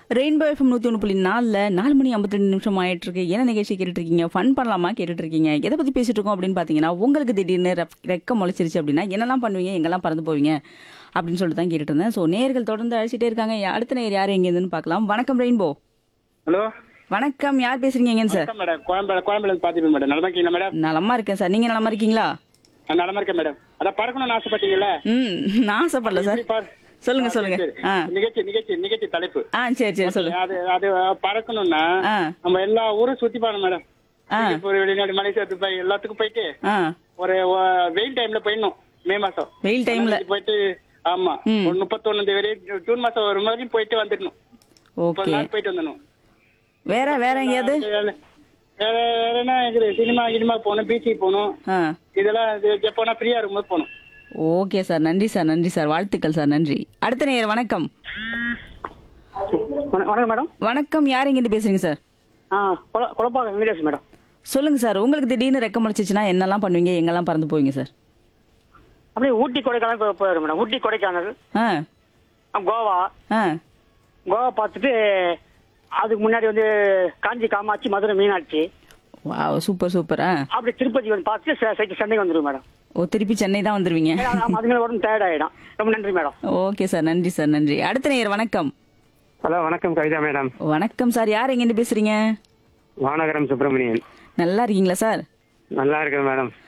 Rainbow FM நூற்றி ஒன்று புள்ளி நாலில் நாலு மணி ஐம்பத்தி ரெண்டு நிமிஷம் ஆயிட்டு இருக்கு என்ன நிகழ்ச்சி கேட்டுட்டு இருக்கீங்க ஃபன் பண்ணலாமா கேட்டுட்டு இருக்கீங்க எதை பற்றி பேசிட்டு இருக்கோம் அப்படின்னு பார்த்தீங்கன்னா உங்களுக்கு திடீர்னு ரெப்- ரெக்க முளைச்சிருச்சு அப்படின்னா என்னெல்லாம் பண்ணுவீங்க எங்கெல்லாம் பறந்து போவீங்க அப்படின்னு சொல்லிட்டு தான் கேட்டுட்டு இருந்தேன் ஸோ நேர்கள் தொடர்ந்து அழைச்சிட்டே இருக்காங்க அடுத்த நேர் யார் எங்கேருந்துன்னு பார்க்கலாம் வணக்கம் ரெயின்போ ஹலோ வணக்கம் யார் பேசுறீங்க எங்கன்னு சார் வணக்கம் மேடம் கோயம்பேடு கோயம்பேடு இருந்து பார்த்துப்பேன் மேடம் நலமா இருக்கீங்களா மேடம் நலமா இருக்கேன் சார் நீங்கள் நலமா இருக்கீங்களா நான் நலமா இருக்கேன் மேடம் அதான் பறக்கணும்னு ஆசைப்பட்டீங்கல்ல ம் நான் ஆசைப்படல சார் எப்படி பாரு- சொல்லுங்க சொல்லுங்க சரி. ஆ நிகழ்ச்சி நிகழ்ச்சி நிகழ்ச்சி தலைப்பு ஆ சரி சரி சொல்லுங்க அது அது பறக்கணும்னா ஆ நம்ம எல்லா ஊரும் சுத்தி பாருங்க மேடம் ஆ. ஒரு வெளிநாடு மலேசியா துபாய் எல்லாத்துக்கும் போயிட்டு ஆ ஒரு ஒ- வெயில் டைம்ல போயிடணும் மே மாசம் வெயில் டைம்ல போயிட்டு ஆமா ம். ஒரு முப்பத்தொன்னு தேதி வரையும் ஜூன் மாசம் ஒரு மாதிரி போயிட்டு வந்துடணும் முப்பது ஓகே நாள் போயிட்டு வந்துடணும் வேற வேற எங்கேயாவது வேற வேற வேற என்ன இருக்குது சினிமா கினிமா போகணும் பீச்சுக்கு போகணும் ஆ இதெல்லாம் இது எப்போனா ஃப்ரீயா இருக்கும்போது போகணும் ஓகே சார் நன்றி சார் நன்றி சார் வாழ்த்துக்கள் சார் நன்றி அடுத்த நேயர் வணக்கம் வணக்கம் மேடம் வணக்கம் யார் எங்கிட்டு பேசுறீங்க சார் ஆ கொல- கொலப்பாக்கம் வெங்கடேஷ் மேடம் சொல்லுங்க சார் உங்களுக்கு திடீர்னு ரெக்க முளைச்சிச்சுன்னா என்னெல்லாம் பண்ணுவீங்க எங்கெல்லாம் பறந்து போவீங்க சார் அப்படியே ஊட்டி கொடைக்கானல் போய் போயிடும் மேடம் ஊட்டி கொடைக்கானல் ஆ ஆ, கோவா ஆ கோவா பார்த்துட்டு அதுக்கு முன்னாடி வந்து காஞ்சி காமாட்சி மதுரை மீனாட்சி வா சூப்பர் சூப்பர் ஆ அப்படி திருப்பதி வந்து பார்த்துட்டு செ- செ- சென்னைக்கு வந்துடும் மேடம் ஓ திருப்பி சென்னை தான் வந்துருவீங்க ஏன்னா, ஆமா, அதுங்கள உடம்பு டயர்ட் ஆயிடும் ரொம்ப நன்றி மேடம் ஓகே சார் நன்றி சார் நன்றி அடுத்த நேயர் வணக்கம் ஹலோ வணக்கம் கவிதா மேடம் வணக்கம் சார் யார் எங்கிட்டு பேசுறீங்க வானகரம் சுப்பிரமணியன் நல்லா இருக்கீங்களா சார் நல்லா இருக்கேன் மேடம்